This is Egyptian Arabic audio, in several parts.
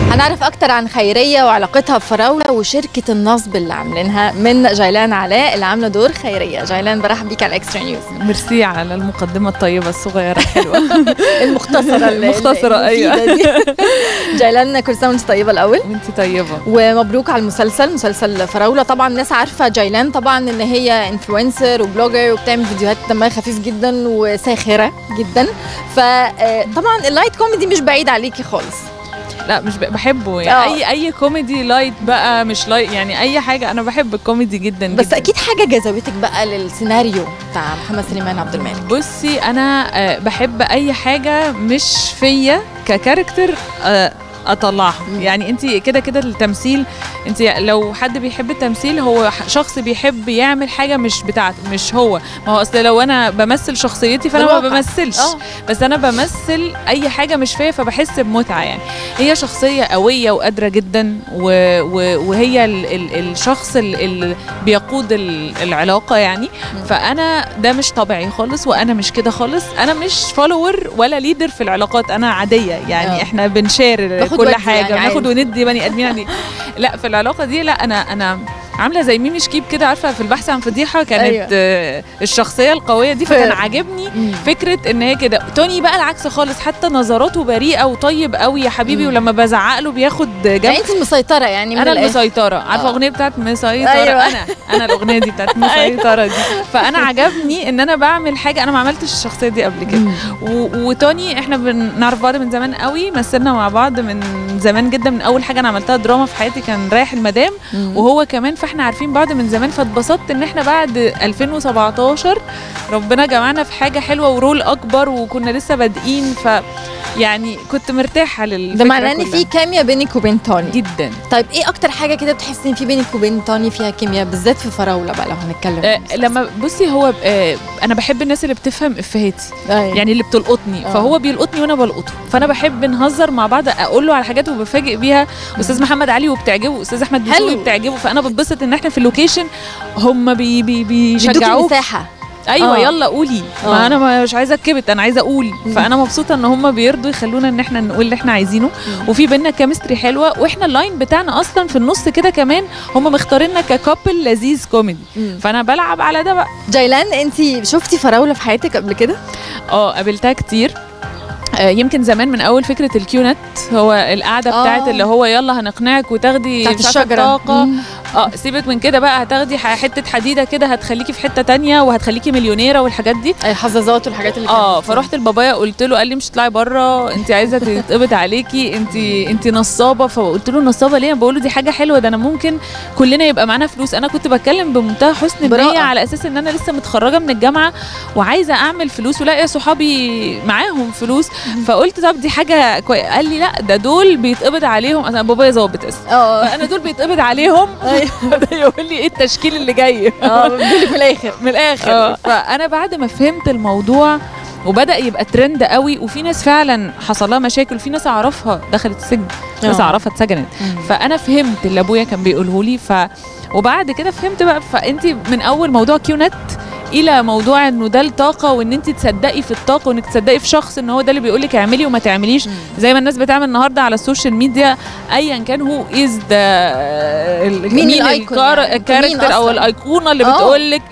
هنعرف اكتر عن خيريه وعلاقتها بفراوله وشركه النصب اللي عاملينها من جيلان علاء اللي عامله دور خيريه جيلان برحب بيك على اكسترا نيوز ميرسي على المقدمة الطيبة الصغيرة الحلوة المختصره اللي المختصرة، أيوة. المفيدة دي. جيلان كل سنه وانت طيبه الاول وانت طيبة ومبروك على المسلسل مسلسل فراوله طبعا الناس عارفه جيلان طبعا ان هي انفلونسر وبلوجر وبتعمل فيديوهات دمها خفيف جدا وساخره جدا فطبعا اللايت كوميدي مش بعيد عليكي خالص لا مش ب- بحبه يعني آه. اي اي كوميدي لايت بقى مش لايت يعني اي حاجة انا بحب الكوميدي جدا بس جدا. اكيد حاجه جذبتك بقى للسيناريو بتاع محمد سليمان عبد الملك بصي انا آه، بحب اي حاجة مش فيا ككاركتر آه، اطلعها مم. يعني انت كده كده التمثيل انت لو حد بيحب التمثيل هو ح- شخص بيحب يعمل حاجه مش بتاعته مش هو ما هو اصل لو انا بمثل شخصيتي فانا ما بالواقع. بمثلش اه بس انا بمثل اي حاجه مش فيا فبحس بمتعه يعني هي شخصيه قويه وقادره جدا و... و... وهي ال... ال... الشخص اللي بيقود ال... العلاقه يعني مم. فانا ده مش طبيعي خالص وانا مش كده خالص انا مش فولور ولا ليدر في العلاقات انا عاديه يعني آه. احنا بنشير باخد كل ودي حاجه يعني بناخد عادي. وندي بني ادمين عادي لا في العلاقه دي لا انا انا عامله زي ميمي شكيب كده عارفه في البحث عن فضيحه كانت أيوة. أيوة. آه الشخصيه القويه دي فكان فعلا. عاجبني مم. فكره ان هي كده توني بقى العكس خالص حتى نظراته بريئه وطيب قوي يا حبيبي مم. ولما بزعق له بياخد جنب يعني انت المسيطره يعني من انا الآخر. المسيطره عارفه آه. الاغنيه بتاعت مسيطره أيوة. أيوة. انا انا الاغنيه دي بتاعت مسيطره دي فانا عجبني ان انا بعمل حاجه انا ما عملتش الشخصيه دي قبل كده مم. و- وتوني احنا بنعرف بعض من زمان قوي مثلنا مع بعض من زمان جدا من اول حاجه انا عملتها دراما في حياتي كان رايح المدام مم. وهو كمان فاحنا عارفين بعض من زمان فاتبسطت ان احنا بعد 2017 ربنا جمعنا في حاجه حلوه ورول اكبر وكنا لسه بادئين ف يعني كنت مرتاحه للفكره ده معناه ان كلها. في كيمياء بينك وبين توني جدا طيب ايه اكتر حاجه كده بتحسي ان في بينك وبين توني فيها كيمياء بالذات في فراوله بقى لو هنتكلم آه لما بصي هو آه انا بحب الناس اللي بتفهم افهاتي يعني يعني اللي بتلقطني آه. فهو بيلقطني وانا بلقطه فانا بحب نهزر مع بعض اقول له على حاجات وبفاجئ بيها استاذ محمد علي وبتعجبه استاذ احمد حلو. دسوقي بتعجبه فانا بتبسط ان احنا في اللوكيشن هم بي بي بيدوكي بيشجعوك مساحه ايوه آه. يلا قولي آه. ما انا ما- مش عايزه اتكبت انا عايزه اقول مم. فانا مبسوطه ان هم بيرضوا يخلونا ان احنا نقول اللي احنا عايزينه مم. وفي بينا كيمستري حلوه واحنا اللاين بتاعنا اصلا في النص كده كمان هم مختاريننا ككابل لذيذ كوميدي مم. فانا بلعب على ده بقى جيلان انت شفتي فراوله في حياتك قبل كده اه قابلتها كتير آه، يمكن زمان من اول فكره الكيونت هو القعده آه. بتاعت اللي هو يلا هنقنعك وتاخدي بتاعت مش عارفة الشجره طاقه مم. اه سيبك من كده بقى هتاخدي ح- حته حديده كده هتخليكي في حته تانية وهتخليكي مليونيره والحاجات دي اي حظاظات والحاجات اللي اه كانت- فرحت لبابايا قلت له قال لي مش تطلعي بره انت عايزه تتقبض عليكي انت انت نصابه فقلت له نصابه ليه بقول له دي حاجه حلوه ده انا ممكن كلنا يبقى معانا فلوس انا كنت بتكلم بمنتهى حسن براءة. النيه على اساس ان انا لسه متخرجه من الجامعه وعايزه اعمل فلوس ولاقي صحابي معاهم فلوس فقلت طب دي حاجه كوي... قال لي لا ده دول بيتقبض عليهم انا بابايا ظابط اساسا اه فانا دول بيتقبض عليهم أيوة. ده يقول لي ايه التشكيل اللي جاي اه بقولك من الاخر من الاخر آه. فانا بعد ما فهمت الموضوع وبدا يبقى ترند قوي وفي ناس فعلا حصل لها مشاكل في ناس اعرفها دخلت السجن ناس آه. اعرفها اتسجنت فانا فهمت اللي ابويا كان بيقوله لي ف وبعد كده فهمت بقى فانت من اول موضوع كيونت الى موضوع انه ده الطاقه وان انت تصدقي في الطاقه وانك تصدقي في شخص ان هو ده اللي بيقول لك اعملي وما تعمليش زي ما الناس بتعمل النهارده على السوشيال ميديا ايا كان هو از ذا مين الأيكون يعني؟ مين الكاركتر او أصلاً؟ الايقونه اللي آه. بتقول لك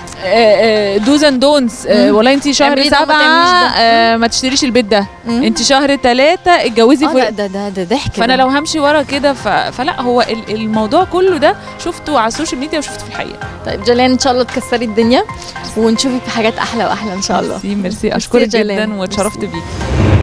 دوز اند دونز مم. والله انت شهر اعملي ده وما سبعة تعمليش ده. آه، ما تشتريش البيت ده مم. انت شهر ثلاثة اتجوزي اه في لا ده ده ده ضحك فانا ده. لو همشي ورا كده ف... فلا هو ال- الموضوع كله ده شفته على السوشيال ميديا وشفته في الحقيقه طيب جيلان ان شاء الله تكسري الدنيا ونشوفك في حاجات احلى واحلى ان شاء الله ميرسي ميرسي اشكرك جيلان. جدا واتشرفت بيكي